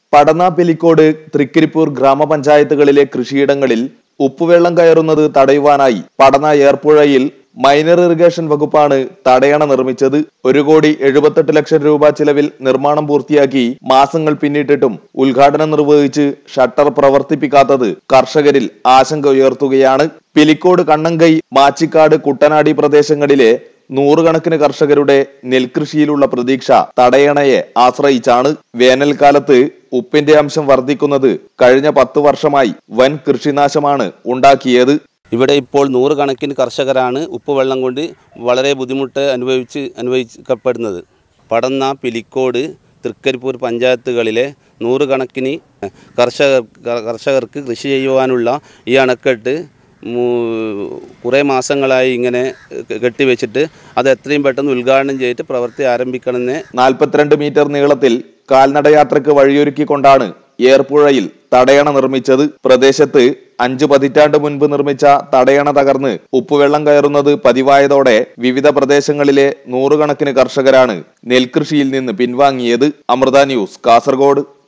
പടന്ന പെലിക്കോട് തൃക്കരിപ്പൂർ ഗ്രാമപഞ്ചായത്തുകളിലെ കൃഷിയിടങ്ങളിൽ ഉപ്പുവെള്ളം കയറുന്നത് തടയുവാനായി പടന്ന ഏർപ്പുഴയിൽ മൈനർ ഇറിഗേഷൻ വകുപ്പാണ് തടയണ നിർമ്മിച്ചത് ഒരു കോടി എഴുപത്തെട്ട് ലക്ഷം രൂപ ചിലവിൽ നിർമ്മാണം പൂർത്തിയാക്കി മാസങ്ങൾ പിന്നിട്ടിട്ടും ഉദ്ഘാടനം നിർവഹിച്ച് ഷട്ടർ പ്രവർത്തിപ്പിക്കാത്തത് കർഷകരിൽ ആശങ്ക ഉയർത്തുകയാണ് പിലിക്കോട് കണ്ണങ്കൈ മാച്ചിക്കാട് കുട്ടനാടി പ്രദേശങ്ങളിലെ നൂറുകണക്കിന് കർഷകരുടെ നെൽകൃഷിയിലുള്ള പ്രതീക്ഷ തടയണയെ ആശ്രയിച്ചാണ് വേനൽക്കാലത്ത് ഉപ്പിന്റെ അംശം വർദ്ധിക്കുന്നത് കഴിഞ്ഞ പത്ത് വർഷമായി വൻ കൃഷിനാശമാണ് ഉണ്ടാക്കിയത് ഇവിടെ ഇപ്പോൾ നൂറുകണക്കിന് കർഷകരാണ് ഉപ്പുവെള്ളം കൊണ്ട് വളരെ ബുദ്ധിമുട്ട് അനുഭവിച്ച് അനുഭവിക്കപ്പെടുന്നത് പടന്ന പിലിക്കോട് തൃക്കരിപ്പൂർ പഞ്ചായത്തുകളിലെ നൂറുകണക്കിന് കർഷകർ കർഷകർക്ക് കൃഷി ചെയ്യുവാനുള്ള ഈ അണക്കെട്ട് മൂ- കുറേ മാസങ്ങളായി ഇങ്ങനെ കെട്ടിവെച്ചിട്ട് അത് എത്രയും പെട്ടെന്ന് ഉദ്ഘാടനം ചെയ്തിട്ട് പ്രവൃത്തി ആരംഭിക്കണമെന്ന് നാൽപ്പത്തിരണ്ട് മീറ്റർ നീളത്തിൽ കാൽനടയാത്രയ്ക്ക് വഴിയൊരുക്കിക്കൊണ്ടാണ് ഏർപ്പുഴയിൽ തടയണ നിർമ്മിച്ചത് പ്രദേശത്ത് അഞ്ചു പതിറ്റാണ്ട് മുൻപ് നിർമ്മിച്ച തടയണ തകർന്ന് ഉപ്പുവെള്ളം കയറുന്നത് പതിവായതോടെ വിവിധ പ്രദേശങ്ങളിലെ നൂറുകണക്കിന് കർഷകരാണ് നെൽകൃഷിയിൽ നിന്ന് പിൻവാങ്ങിയത് അമൃത ന്യൂസ് കാസർഗോഡ്